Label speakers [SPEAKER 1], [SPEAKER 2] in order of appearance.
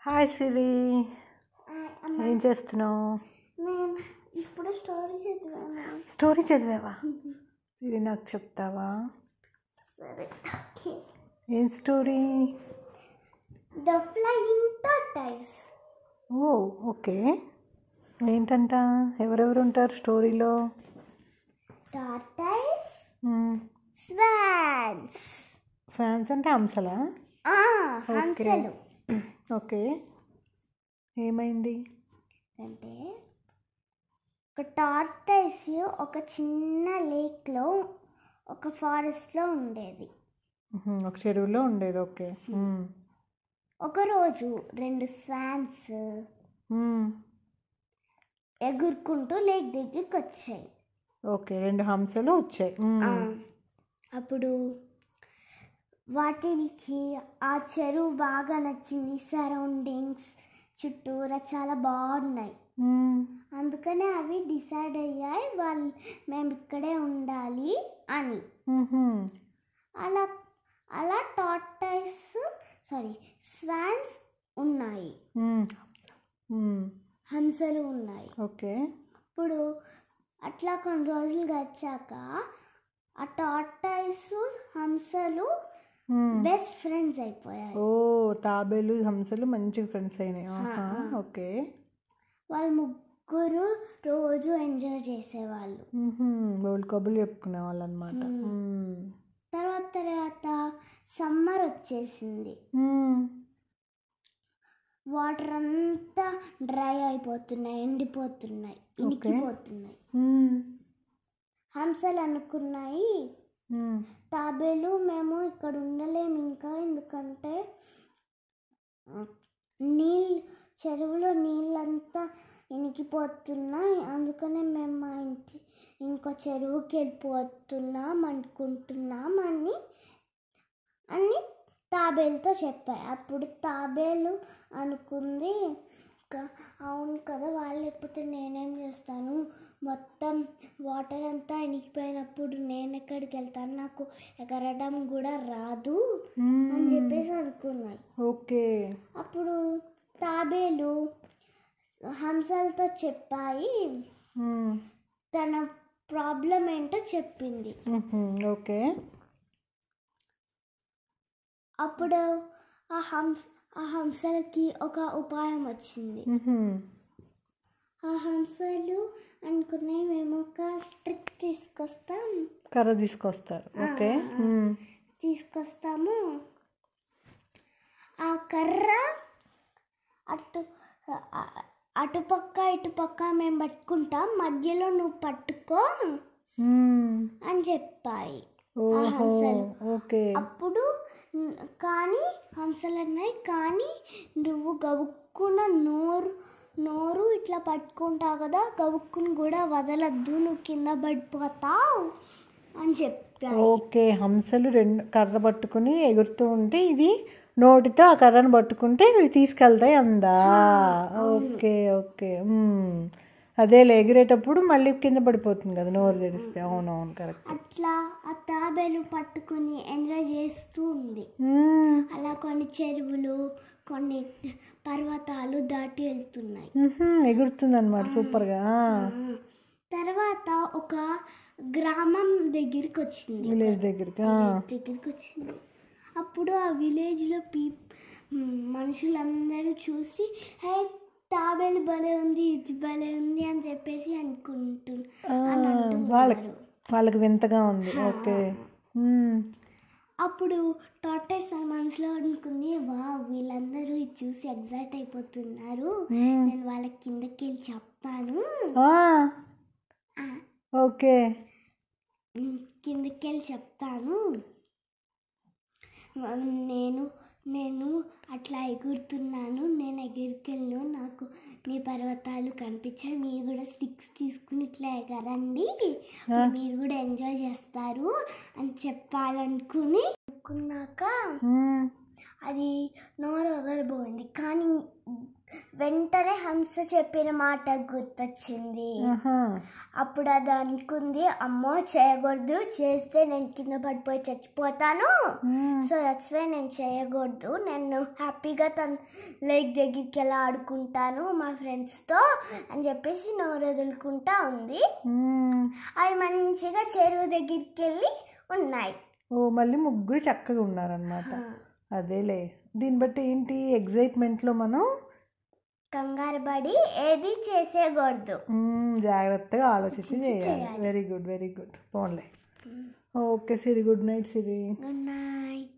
[SPEAKER 1] Hi సిరి ఏం చేస్తున్నావు
[SPEAKER 2] నేను ఇప్పుడు స్టోరీ చదివాను
[SPEAKER 1] స్టోరీ చదివావా సిరి నాకు చెప్తావా
[SPEAKER 2] సరే
[SPEAKER 1] ఏం స్టోరీ
[SPEAKER 2] ద ఫ్లయింగ్ టార్టైస్
[SPEAKER 1] ఓ ఓకే ఏంటంట ఎవరెవరు ఉంటారు స్టోరీలో
[SPEAKER 2] టార్టైస్ స్వాన్స్
[SPEAKER 1] స్వాన్స్ అంటే హంసలా
[SPEAKER 2] హంసలు
[SPEAKER 1] ఓకే ఏమైంది
[SPEAKER 2] అంటే ఒక టార్టైస్ ఒక చిన్న లేక్లో ఒక ఫారెస్ట్లో ఉండేది
[SPEAKER 1] మ్మ్. ఒక చెరువులో ఉండేది ఓకే మ్మ్.
[SPEAKER 2] ఒకరోజు రెండు స్వాన్స్
[SPEAKER 1] మ్మ్.
[SPEAKER 2] ఎగురుకుంటూ లేక్ దగ్గరికి వచ్చాయి
[SPEAKER 1] ఓకే రెండు హంసలు వచ్చాయి మ్మ్.
[SPEAKER 2] ఆ, అప్పుడు వాటికి ఆ చెరువు బాగా నచ్చింది సరౌండింగ్స్ చుట్టూరా చాలా బాగున్నాయి
[SPEAKER 1] మ్మ్.
[SPEAKER 2] అందుకనే అవి డిసైడ్ అయ్యాయి వాళ్ళు మేము ఇక్కడే ఉండాలి అని
[SPEAKER 1] మ్మ్.
[SPEAKER 2] అలా అలా టార్టైస్ సారీ స్వాన్స్ ఉన్నాయి
[SPEAKER 1] మ్మ్. మ్మ్.
[SPEAKER 2] హంసలు ఉన్నాయి
[SPEAKER 1] ఓకే
[SPEAKER 2] ఇప్పుడు అట్లా కొన్ని రోజులు గడిచాక ఆ టార్టైస్ హంసలు
[SPEAKER 1] మ్మ్.
[SPEAKER 2] బెస్ట్ ఫ్రెండ్స్ అయిపోయాయి
[SPEAKER 1] ఓ తాబేలు హంసలు మంచి ఫ్రెండ్స్ అయినాయి ఆహా, ఓకే
[SPEAKER 2] వాళ్ళు ముగ్గురు రోజు ఎంజాయ్ చేసేవాళ్ళు
[SPEAKER 1] వాళ్ళు కబుర్లు చెప్పుకునే వాళ్ళు అనమాట
[SPEAKER 2] తర్వాత తర్వాత సమ్మర్ వచ్చేసింది వాటర్ అంతా డ్రై అయిపోతున్నాయి ఎండిపోతున్నాయి ఇనికిపోతున్నాయి హంసలు అనుకున్నాయి తాబేలు మేము ఇక్కడ ఉండలేము ఇంకా ఎందుకంటే నీళ్ళు చెరువులో నీళ్ళంతా ఇనికిపోతున్నాయి అందుకనే మేము మా ఇంటి ఇంకో చెరువుకి వెళ్ళిపోతున్నాం అనుకుంటున్నాం అని అని తాబేలుతో చెప్పాయి అప్పుడు తాబేలు అనుకుంది "క- అవును కదా వాళ్ళు లేకపోతే నేనేం చేస్తాను మొత్తం వాటర్ అంతా ఇనికిపోయినప్పుడు నేను ఎక్కడికి వెళ్తాను నాకు ఎగరడం కూడా రాదు అని చెప్పేసి అనుకున్నాయి
[SPEAKER 1] ఓకే
[SPEAKER 2] అప్పుడు తాబేలు హంసలతో చెప్పాయి తన ప్రాబ్లం ఏంటో చెప్పింది
[SPEAKER 1] ఓకే
[SPEAKER 2] అప్పుడు ఆ హంస ఆ హంసలకి ఒక ఉపాయం వచ్చింది ఆ హంసలు అనుకున్నాయి మేము ఒక స్ట్రిక్ తీసుకొస్తాం
[SPEAKER 1] కర్ర తీసుకొస్తారు ఓకే మ్మ్.
[SPEAKER 2] తీసుకొస్తాము ఆ కర్ర అటు ఆ- అటుపక్క ఇటుపక్క మేము పట్టుకుంటాం మధ్యలో నువ్వు పట్టుకో
[SPEAKER 1] మ్మ్.
[SPEAKER 2] అని చెప్పాయి ఆ
[SPEAKER 1] ఓహో
[SPEAKER 2] హంసలు
[SPEAKER 1] ఓకే
[SPEAKER 2] అప్పుడు న్- కానీ హంసలు అన్నాయి కానీ నువ్వు గవుక్కున నోరు నోరు ఇట్లా పట్టుకుంటావు కదా గవుక్కుని కూడా వదలద్దు నువ్వు కింద పడిపోతావు అని చెప్పాను
[SPEAKER 1] ఓకే హంసలు రెండు కర్ర పట్టుకుని ఎగురుతూ ఉంటే ఇది నోటితో ఆ కర్రను పట్టుకుంటే ఇవి తీసుకెళ్తాయి అందా ఓకే ఓకే మ్మ్. అదే ఎగిరేటప్పుడు మళ్ళీ కింద పడిపోతుంది కదా నోరు తెరిస్తే అవునవును కరెక్ట్
[SPEAKER 2] అట్లా ఆ తాబేలు పట్టుకుని ఎంజాయ్ చేస్తూ ఉంది అలా కొన్ని చెరువులు కొన్ని పర్వతాలు దాటి వెళ్తున్నాయి
[SPEAKER 1] ఎగురుతుంది అనమాట సూపర్గా
[SPEAKER 2] తర్వాత ఒక గ్రామం దగ్గరికి వచ్చింది
[SPEAKER 1] విలేజ్ దగ్గరికి ఆ.
[SPEAKER 2] విలేజ్ దగ్గరికి వచ్చింది అప్పుడు ఆ విలేజ్లో పీ మ్, మనుషులందరూ చూసి హే తాబేలు భలే ఉంది ఇది భలే ఉంది అని చెప్పేసి అనుకుంటు అని
[SPEAKER 1] వాళ్ళకి
[SPEAKER 2] అంటున్నారు
[SPEAKER 1] వాళ్ళకి వింతగా ఉంది ఓకే మ్మ్.
[SPEAKER 2] అప్పుడు టార్టైస్ తన మనసులో అనుకుంది వా వీళ్ళందరూ ఇది చూసి ఎగ్జైట్ అయిపోతున్నారు నేను వాళ్ళకి కిందకి వెళ్ళి చెప్తాను
[SPEAKER 1] ఆ,
[SPEAKER 2] ఆ,
[SPEAKER 1] ఓకే
[SPEAKER 2] మ్, కిందకి వెళ్ళి చెప్తాను మ- నేను నేను అట్లా ఎగురుతున్నాను నేను ఎగురుకెళ్ళు నాకు నీ పర్వతాలు కనిపించాయి మీరు కూడా స్టిక్స్ తీసుకుని ఇట్లా ఎగరండి అప్పుడు మీరు కూడా ఎంజాయ్ చేస్తారు అని చెప్పాలనుకుని అనుకున్నాక
[SPEAKER 1] మ్మ్.
[SPEAKER 2] అది నోరు వదలబోయింది కానీ వెంటనే హంస చెప్పిన మాట గుర్తొచ్చింది
[SPEAKER 1] ఆహా.
[SPEAKER 2] అప్పుడు అది అనుకుంది అమ్మో చేయకూడదు చేస్తే నేను కింద పడిపోయి చచ్చిపోతాను
[SPEAKER 1] మ్మ్.
[SPEAKER 2] సో దట్స్ వై నేను చేయకూడదు నేను హ్యాపీగా తన లేక్ దగ్గరికి వెళ్ళి ఆడుకుంటాను మా ఫ్రెండ్స్తో అని చెప్పేసి నోరు వదులుకుంటా ఉంది
[SPEAKER 1] మ్మ్.
[SPEAKER 2] అవి మంచిగా చెరువు దగ్గరికి వెళ్ళి ఉన్నాయి
[SPEAKER 1] ఓ మళ్ళీ ముగ్గురు చక్కగా ఉన్నారనమాట అదేలే దీన్ని బట్టి ఏంటి ఎగ్జైట్మెంట్లో మనం
[SPEAKER 2] కంగారు పడి ఏది చేసేయకూడదు
[SPEAKER 1] మ్మ్, జాగ్రత్తగా ఆలోచించి చేయాలి వెరీ గుడ్ వెరీ గుడ్ పోన్లే okay Siri good night Siri
[SPEAKER 2] good night